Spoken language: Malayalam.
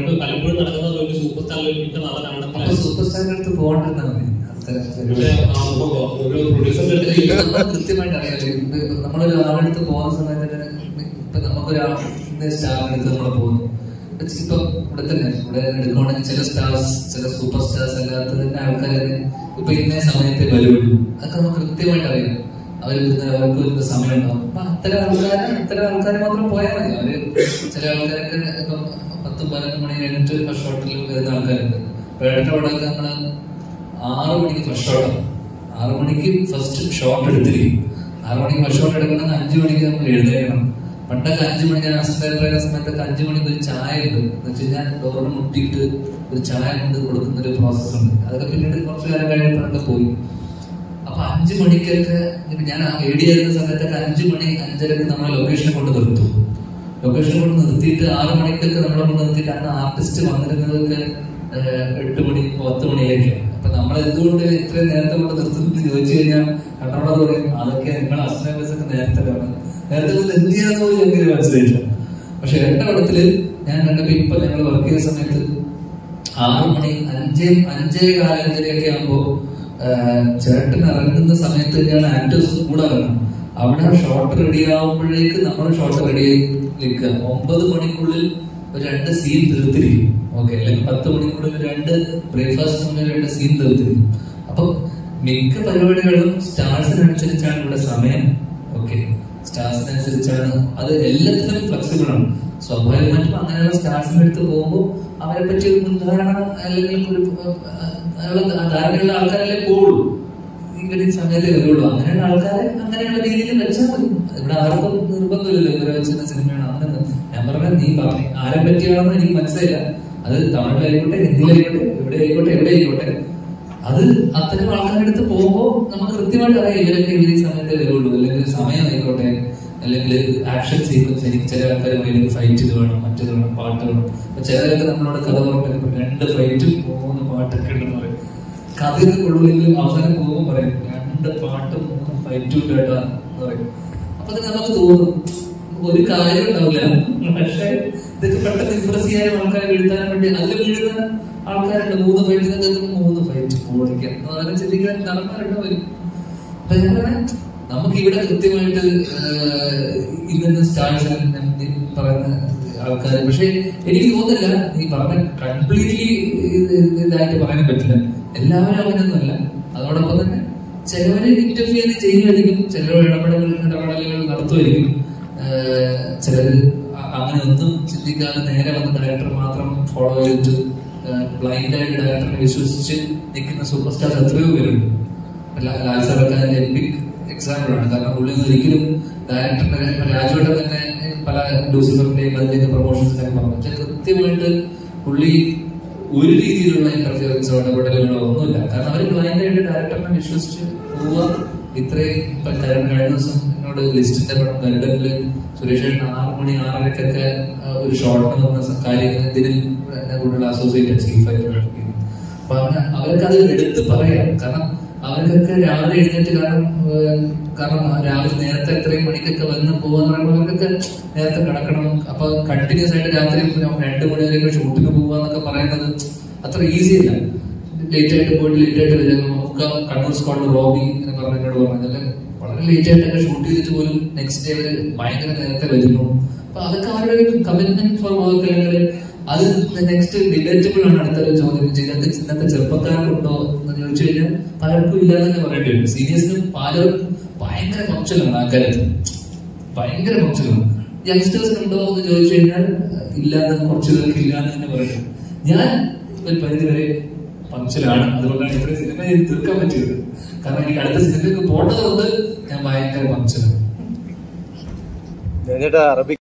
പലപ്പോഴും പലപ്പോഴും നടക്കുന്നത് ഒരു സൂപ്പർ സ്റ്റാറിൽ ഇട്ട് നാളെ അപ്പൊ കാണണമെന്നില്ല സൂപ്പർ സ്റ്റാറിന്റെ അടുത്ത് പോകണ്ടെന്നാ മതി അത്തരം പക്ഷേ ആ, ഇപ്പൊ ഒരു പ്രൊഡ്യൂസറിന്റെ അടുത്ത് ഇത് നമുക്ക് കൃത്യമായിട്ട് അറിയാം ഇപ്പൊ നമ്മളൊരു ആളെടുത്ത് പോകുന്ന സമയത്ത് തന്നെ ഇപ്പൊ നമുക്കൊരാൾ ഇന്ന സ്റ്റാറിന്റെ അടുത്ത് നമ്മൾ പോകുന്നു ഇപ്പൊ ഇവിടെ തന്നെ ഇവിടെ എടുക്കുവാണെങ്കിൽ ചില സ്റ്റാർസ് ചില സൂപ്പർ സ്റ്റാർസ് അല്ലാത്ത തന്നെ ആൾക്കാർ ഇപ്പൊ ഇന്ന സമയത്തെ വരുള്ളൂ അതൊക്കെ നമുക്ക് കൃത്യമായിട്ട് അറിയാം അവർ വരുന്ന അവർക്ക് വരുന്ന സമയം ഉണ്ടാവും അപ്പൊ അത്തരം ആൾക്കാർ അത്തരം ആൾക്കാർ മാത്രം പോയാൽ മതി അവര് ചില ആൾക്കാരൊക്കെ ഇപ്പം പത്തും പതിനൊന്ന് മണി കഴിഞ്ഞിട്ട് ഫസ്റ്റ് ഷോട്ടിൽ വരുന്ന ആൾക്കാരുണ്ട് വേണ്ട അവിടെ നമ്മള് ആറ് മണിക്ക് ഫസ്റ്റ് ഷോട്ട് ആറ് മണിക്ക് ഫസ്റ്റ് ഷോട്ട് എടുത്തിരിക്കും ആറ് മണിക്ക് ഫസ്റ്റ് ഷോട്ട് എടുക്കണമെന്ന് അഞ്ചു മണിക്ക് നമ്മൾ എഴുന്നേക്കണം പണ്ടൊക്കെ അഞ്ചു മണി ഞാൻ അസിസ്റ്റന്റ് പറയുന്ന സമയത്തൊക്കെ അഞ്ചു മണിക്ക് ഒരു ചായ ഉണ്ട് എന്ന് വെച്ച് കഴിഞ്ഞാൽ ഡോറിന് മുട്ടിയിട്ട് ഒരു ചായ കൊണ്ട് കൊടുക്കുന്ന ഒരു പ്രോസസ് ഉണ്ട് അതൊക്കെ പിന്നീട് കുറച്ചു കാലം കഴിഞ്ഞപ്പോഴൊക്കെ പോയി അപ്പൊ അഞ്ചു മണിക്കൊക്കെ ഇപ്പൊ ഞാൻ എ ഡി ആയിരുന്ന സമയത്തൊക്കെ അഞ്ചു മണി അഞ്ചരക്ക് നമ്മളെ ലൊക്കേഷനെ കൊണ്ട് നിർത്തും ലൊക്കേഷൻ കൊണ്ട് നിർത്തിയിട്ട് ആറ് മണിക്കൊക്കെ നമ്മളെ കൊണ്ട് നിർത്തിയിട്ട് അന്ന് ആർട്ടിസ്റ്റ് വന്നിരുന്നതൊക്കെ ഏഹ്, എട്ട് മണി പത്ത് മണിയിലേക്ക് അപ്പൊ നമ്മൾ എന്തുകൊണ്ട് ഇത്രയും നേരത്തെ കൊണ്ട് നിർത്തുന്നത് ചോദിച്ചു കഴിഞ്ഞാൽ കണ്ണോട് പറയും അതൊക്കെ നിങ്ങൾ അസ്ട്രേലിയസ് ഒക്കെ നേരത്തെ വരണം നേരത്തെ കൊണ്ട് എന്ത് ചെയ്യാന്ന് പോലും എനിക്ക് മനസ്സിലായില്ല പക്ഷെ എന്റെ പടത്തില് ഞാൻ കണ്ടപ്പോ ഇപ്പൊ ഞങ്ങൾ വർക്ക് ചെയ്ത സമയത്ത് ആറ് മണി അഞ്ചേ അഞ്ചേ കാലഞ്ചരയൊക്കെ ആകുമ്പോ ആഹ്, ചേട്ടൻ ഇറങ്ങുന്ന സമയത്ത് ഞാൻ ആക്ടേഴ്സ് കൂടെ ഇറങ്ങണം അവിടെ ഷോട്ട് റെഡി ആവുമ്പോഴേക്ക് നമ്മൾ ഷോട്ട് റെഡി ആയി നിൽക്കുക ഒമ്പത് മണിക്കുള്ളിൽ ഒരു രണ്ട് സീൻ തീർത്തിരിക്കും ഓക്കെ അല്ലെങ്കിൽ പത്ത് മണിക്കുള്ളിൽ രണ്ട് ബ്രേക്ക്ഫാസ്റ്റ് മുന്നിൽ രണ്ട് സീൻ തീർത്തിരിക്കും അപ്പൊ മിക്ക പരിപാടികളും സ്റ്റാർസിനനുസരിച്ചാണ് ഇവിടെ സമയം ഓക്കെ സ്റ്റാർസിനനുസരിച്ചാണ് അത് എല്ലാത്തിനും ഫ്ലെക്സിബിൾ ആണ് സ്വാഭാവികമായിട്ടും അങ്ങനെയുള്ള സ്റ്റാർസിന്റെ അടുത്ത് പോകുമ്പോൾ അവരെ പറ്റി ഒരു മുൻധാരണ അല്ലെങ്കിൽ ഒരു ഏഹ്, അതിനുള്ള ധാരണയുള്ള ആൾക്കാരല്ലേ പോകുള്ളൂ ഇവര് ഈ സമയത്ത് വരുള്ളൂ അങ്ങനെയുള്ള ആൾക്കാരെ അങ്ങനെയുള്ള രീതിയിൽ വെച്ചാൽ മതി ഇവിടെ ആർക്കും നിർബന്ധമില്ലല്ലോ ഇവരെ വെച്ചിരുന്ന സിനിമയാണ് അങ്ങനെ ഞാൻ പറഞ്ഞ നീ പറഞ്ഞു ആരെ പറ്റിയാണെന്ന് എനിക്ക് മനസ്സിലായില്ല അത് തമിഴിലായിക്കോട്ടെ ഹിന്ദിയിലായിക്കോട്ടെ എവിടെ ആയിക്കോട്ടെ എവിടെ ആയിക്കോട്ടെ അത് അത്തരം ആൾക്കാരുടെ അടുത്ത് പോകുമ്പോൾ നമുക്ക് കൃത്യമായിട്ട് അറിയാം ഇവരൊക്കെ ഇവര് ഈ സമയത്ത് വരുള്ളൂ അല്ലെങ്കിൽ സമയം ആയിക്കോട്ടെ അല്ലെങ്കിൽ ആക്ഷൻ സീക്വൻസ് എനിക്ക് ചില ആൾക്കാർ പറയും ഫൈറ്റ് ഇത് വേണം മറ്റേത് വേണം പാട്ട് വേണം അപ്പൊ ചിലരൊക്കെ നമ്മളോട് കഥ പറയുമ്പോൾ രണ്ട് ഫൈറ്റും മൂന്ന് പാട്ടൊക്കെ ഉണ്ടെന്ന് പറയും കഥയൊക്കെ കൊള്ളുമെങ്കിലും അവസാനം പോകുമ്പോൾ പറയും രണ്ട് പാട്ടും മൂന്ന് ഫൈറ്റും ഉണ്ട് കേട്ടോ എന്ന് പറയും അപ്പൊ അത് നമുക്ക് തോന്നും ഒരു കാര്യം ഉണ്ടാവില്ല പക്ഷെ ഇതൊക്കെ പെട്ടെന്ന് ഇമ്പ്രസ് ചെയ്യാനും ആൾക്കാരെ വീഴ്ത്താനും വേണ്ടി നല്ല വീഴുന്ന ആൾക്കാരുണ്ട് മൂന്ന് ഫൈറ്റ് ഇതൊക്കെ മൂന്ന് ഫൈറ്റ് ഓടിക്കാം അങ്ങനെ ചിന്തിക്കാൻ നടന്മാരുണ്ട് വരും അപ്പൊ ഞാൻ പറയാം, നമുക്ക് ഇവിടെ കൃത്യമായിട്ട് ആഹ്, ഇന്ന സ്റ്റാർസ് പറയുന്ന ആൾക്കാർ പക്ഷെ എനിക്ക് തോന്നുന്നില്ല നീ പറഞ്ഞ കംപ്ലീറ്റ്ലി ഇതായിട്ട് പറയാൻ പറ്റില്ല എല്ലാവരും അങ്ങനെയൊന്നുമല്ല അതോടൊപ്പം തന്നെ ചിലവര് ഇന്റർഫിയർ ചെയ്യുമായിരിക്കും ചിലർ ഇടപെടലുകൾ ഇടപെടലുകൾ നടത്തുമായിരിക്കും ആഹ്, ചിലര് അ- അങ്ങനെ ഒന്നും ചിന്തിക്കാതെ നേരെ വന്ന ഡയറക്ടർ മാത്രം ഫോളോ ചെയ്തിട്ട് ബ്ലൈൻഡ് ആയിട്ട് ഡയറക്ടറിനെ വിശ്വസിച്ച് നിൽക്കുന്ന സൂപ്പർ സ്റ്റാർസ് എത്രയോ പേരുണ്ട് ലാ- ലാൽ സാറൊക്കെ അതിന്റെ എപ്പിക് എക്സാമ്പിൾ ആണ് കാരണം പുള്ളി ഒന്നും ഒരിക്കലും ഡയറക്ടറിനെ രാജുവേട്ടൻ തന്നെ പല ലൂസിഫറിന്റെയും അതിന്റെയൊക്കെ പ്രൊമോഷൻസിനൊക്കെ പറഞ്ഞു പക്ഷെ കൃത്യമായിട്ട് പുള്ളി ഒരു രീതിയിലുള്ള ഇന്റർഫിയറൻസോ ഇടപെടലുകളോ ഒന്നുമില്ല കാരണം അവർ ബ്ലൈൻഡ് ആയിട്ട് ഡയറക്ടറിനെ വിശ്വസിച്ച് പോവുക ഇത്രയും ഇപ്പൊ കര- കഴിഞ്ഞ ദിവസം എന്നോട് ലിസ്റ്റിന്റെ പടം ഗരുഡനില് സുരേഷ് ഏട്ടൻ ആറ് മണി ആറരക്കൊക്കെ ആ, ഒരു ഷോട്ടിന് വന്ന സ- കാര്യം ഇതിൽ എന്നെ കൂടുതൽ അസോസിയേറ്റ് ചീഫായിട്ട് അപ്പൊ അവന് അവരൊക്കെ അത് എടുത്ത് പറയാം കാരണം അവർക്കൊക്കെ രാവിലെ എഴുന്നേറ്റ് കാരണം ഏഹ്, കാരണം രാവിലെ നേരത്തെ എത്രയും മണിക്കൊക്കെ വന്ന് പോവാന്ന് പറയുമ്പോൾ അവർക്കൊക്കെ നേരത്തെ കിടക്കണം അപ്പൊ കണ്ടിന്യൂസ് ആയിട്ട് രാത്രി പിന്നെ രണ്ട് മണി വരെയൊക്കെ ഷൂട്ടിന് പോവാന്നൊക്കെ പറയുന്നത് അത്ര ഈസി അല്ല ലേറ്റ് ആയിട്ട് പോയിട്ട് ലേറ്റ് ആയിട്ട് വരിക നമുക്ക് കണ്ണൂർ സ്ക്വാഡ് റോബി എന്ന് പറഞ്ഞ എന്നോട് പറഞ്ഞതല്ലേ വളരെ ലേറ്റ് ആയിട്ടൊക്കെ ഷൂട്ട് ചെയ്തിട്ട് പോലും നെക്സ്റ്റ് ഡേ അവര് ഭയങ്കര നേരത്തെ വരുന്നു അപ്പൊ അതൊക്കെ അവരുടെ ഒരു കമ്മിറ്റ്മെന്റ് ഫോർ വർക്ക് അല്ലെങ്കിൽ അത് നെക്സ്റ്റ് ഡിബേറ്റബിൾ ആണ് അടുത്തൊരു ചോദ്യം ചെയ്തിട്ട് ഇന്നത്തെ ചെറുപ്പക്കാരുണ്ടോ എന്ന് ചോദിച്ചു കഴിഞ്ഞാൽ പലർക്കും ഇല്ലാതെ തന്നെ പറയേണ്ടി വരും സീനിയേഴ്സിന് പലരും ഭയങ്കര പങ്ക്ച്വലാണ് ആൾക്കാരത്ത് ഭയങ്കര പങ്ക്ച്വലാണ് യങ്സ്റ്റേഴ്സിന് ഉണ്ടോ എന്ന് ചോദിച്ചു കഴിഞ്ഞാൽ ഇല്ലാതെ കുറച്ചു പേർക്ക് ഇല്ലാന്ന് തന്നെ പറയും ഞാൻ ഒരു പരിധി വരെ പങ്ക്ച്വലാണ് അതുകൊണ്ടാണ് ഇത്രയും സിനിമ എനിക്ക് തീർക്കാൻ പറ്റിയത് കാരണം എനിക്ക് അടുത്ത സിനിമയ്ക്ക് പോകേണ്ടതുകൊണ്ട് ഞാൻ ഭയങ്കര പങ്ക്ച്വലാണ് ചേട്ടാ അറബി